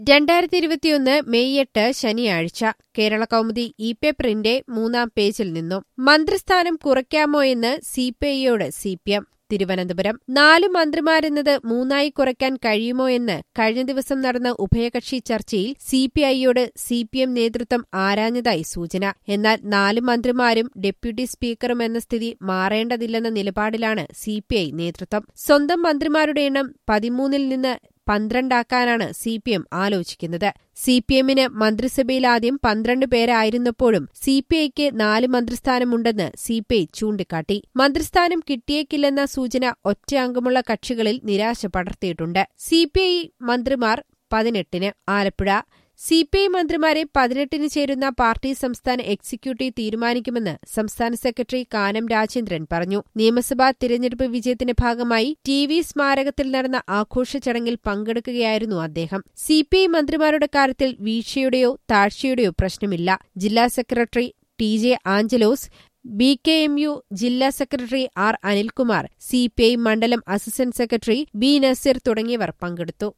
രണ്ടായിരത്തി ഇരുപത്തിയൊന്ന് മെയ് എട്ട് ശനിയാഴ്ച കേരള കൗമുദി ഇ പേപ്പറിന്റെ മൂന്നാം പേജിൽ നിന്നും മന്ത്രിസ്ഥാനം കുറയ്ക്കാമോ എന്ന് സിപിഐയോട് സി പി എം തിരുവനന്തപുരം നാല് മന്ത്രിമാരെന്നത് മൂന്നായി കുറയ്ക്കാൻ കഴിയുമോ എന്ന് കഴിഞ്ഞ ദിവസം നടന്ന ഉഭയകക്ഷി ചർച്ചയിൽ സിപിഐയോട് സി പി എം നേതൃത്വം ആരാഞ്ഞതായി സൂചന എന്നാൽ നാല് മന്ത്രിമാരും ഡെപ്യൂട്ടി സ്പീക്കറും എന്ന സ്ഥിതി മാറേണ്ടതില്ലെന്ന നിലപാടിലാണ് സിപിഐ നേതൃത്വം സ്വന്തം മന്ത്രിമാരുടെ എണ്ണം പതിമൂന്നിൽ നിന്ന് പന്ത്രണ്ടാക്കാനാണ് സി പി എം ആലോചിക്കുന്നത് സി പി എമ്മിന് മന്ത്രിസഭയിൽ ആദ്യം പന്ത്രണ്ട് പേരായിരുന്നപ്പോഴും സി പി ഐക്ക് നാല് മന്ത്രിസ്ഥാനമുണ്ടെന്ന് സി പി ഐ ചൂണ്ടിക്കാട്ടി മന്ത്രിസ്ഥാനം കിട്ടിയേക്കില്ലെന്ന സൂചന ഒറ്റ അംഗമുള്ള കക്ഷികളിൽ നിരാശ പടർത്തിയിട്ടുണ്ട് സി പി ഐ മന്ത്രിമാർ പതിനെട്ടിന് ആലപ്പുഴ സി പി ഐ മന്ത്രിമാരെ പതിനെട്ടിന് ചേരുന്ന പാർട്ടി സംസ്ഥാന എക്സിക്യൂട്ടീവ് തീരുമാനിക്കുമെന്ന് സംസ്ഥാന സെക്രട്ടറി കാനം രാജേന്ദ്രൻ പറഞ്ഞു നിയമസഭാ തിരഞ്ഞെടുപ്പ് വിജയത്തിന്റെ ഭാഗമായി ടി വി സ്മാരകത്തിൽ നടന്ന ആഘോഷ ചടങ്ങിൽ പങ്കെടുക്കുകയായിരുന്നു അദ്ദേഹം സി പി ഐ മന്ത്രിമാരുടെ കാര്യത്തിൽ വീഴ്ചയുടെയോ താഴ്ചയുടെയോ പ്രശ്നമില്ല ജില്ലാ secretary T J Angelos B K M U ജില്ലാ secretary R Anilkumar C P I മണ്ഡലം അസിസ്റ്റന്റ് സെക്രട്ടറി ബി നസീർ തുടങ്ങിയവർ പങ്കെടുത്തു